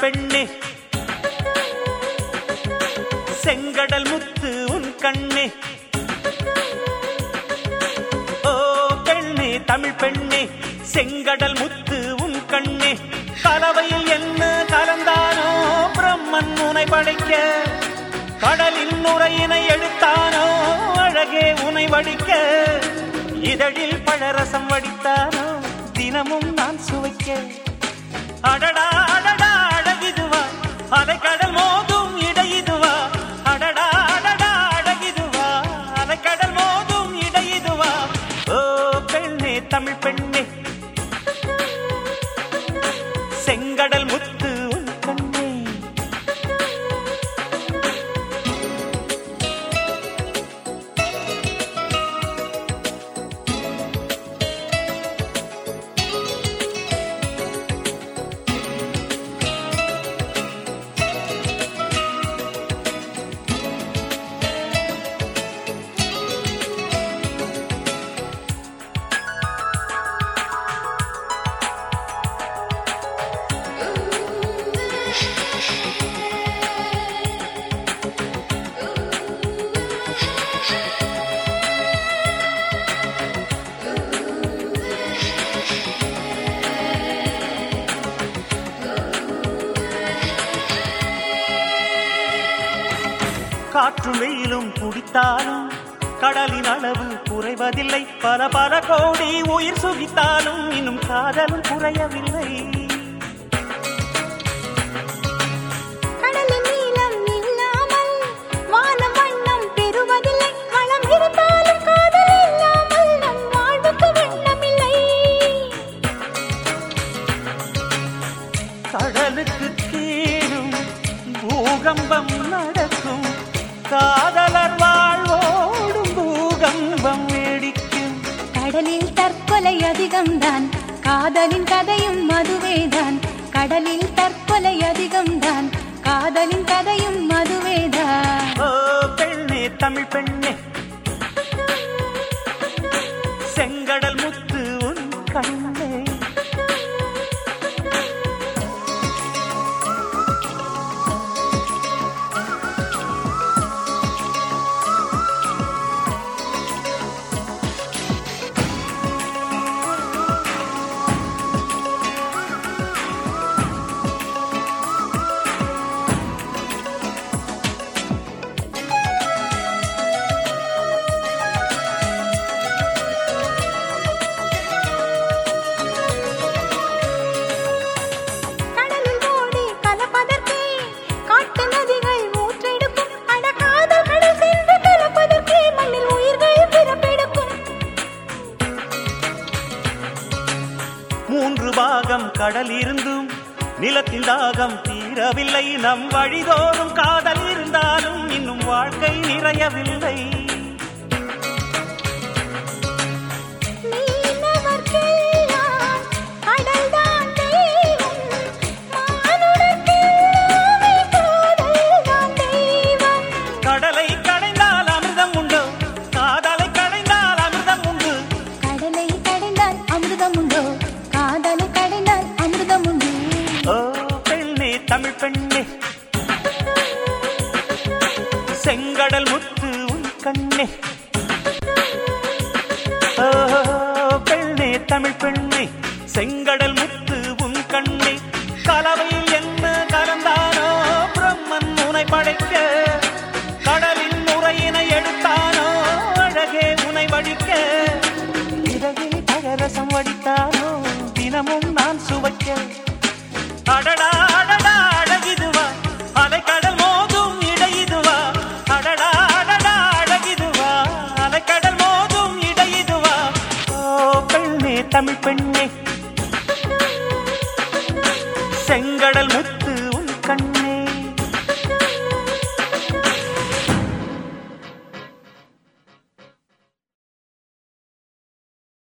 பெண்ணே செங்கடல் முத்து உன் கண்ணே ஓ பெண்ணே தமிழ் பெண்ணே செங்கடல் முத்து உன் கண்ணே கலவையில் என்ன கலந்தானோ பிரம்மன் உனை படைக்க கடலின் நுரையினை எடுத்தானோ அழகே உனை வடிக்க இதழில் பழரசம் வடித்தானோ தினமும் நான் சுவைக்க அடடா அடடா அழகிதுவா அலை கடல் மோதும் இடையிதுவா அடடா அடடா அழகிதுவா அலை கடல் மோதும் இடையிதுவா ஓ பெண்ணே தமிழ் பெண்ணே செங்கடல் முத்து உன் கண்ணே காற்றும் வெயிலும் குடித்தாலும் கடலின் அளவு குறைவதில்லை பல பல கோடி உயிர் சுகித்தாலும் இன்னும் காதலும் குறையவில்லை கடலின் நீளம் இல்லாமல் வானம் வண்ணம் பெறுவதில்லை வளம் இருந்தாலும் காதல் இல்லாமல் நம் வாழ்வுக்கு வண்ணமில்லை கடலுக்கு கீழும் பூகம்பம் நடக்கும் காதலர் வாழ்வோடும் பூகம்பம் வேடிக்கும் கடலில் தற்கொலை அதிகம்தான் காதலின் கதையும் மதுவேதான் கடலில் தற்கொலை அதிகம்தான் காதலின் கதையும் மதுவேதான் ஓ பெண்ணே தமிழ் பெண்ணே செங்கடல் முத்து உன் கண்ணே கடலில் ஓடி கலப்பதற்கே காட்டு நதிகள் ஊற்றெடுக்கும் அட காதல் கடல் சென்று கலப்பதற்கே மண்ணில் உயிர்கள் பிறப்பெடுக்கும் மூன்று பாகம் கடல் இருந்தும் நிலத்தின் தாகம் தீரவில்லை நம் வழிதோறும் காதல் இருந்தாலும் இன்னும் வாழ்க்கை நிறையவில்லை மீனவர்க்கெல்லாம் கடல்தான் தெய்வம் மானுடர்க்கெல்லாமே காதல்தான் தெய்வம் கடலை கடைந்தால் அமிர்தம் உண்டு காதலை கடைந்தால் அமிர்தம் உண்டு கடலை கடைந்தால் அமிர்தம் உண்டோ காதலை கடைந்தால் அமிர்தம் உண்டு ஓ பெண்ணே தமிழ் பெண்ணே செங்கடல் முத்து உன் கண்ணே ஓ பெண்ணே தமிழ் பெண்ணே செங்கடல் முத்து உன் கண்ணே கலவையில் என்ன கலந்தானோ பிரம்மன் உனை படைக்க கடலின் முறையினை எடுத்தானோ அழகே உனை வடிக்க இரவில் பழரசம் வடித்தானோ தினமும் நான் சுவைக்க அடடா அடடா அழகிதுவா அலை கடல் மோதும் இடையிதுவா அடடா அடடா அழகிதுவா அலை கடல் மோதும் இடையிதுவா ஓ பெண்ணே தமிழ் பெண்ணே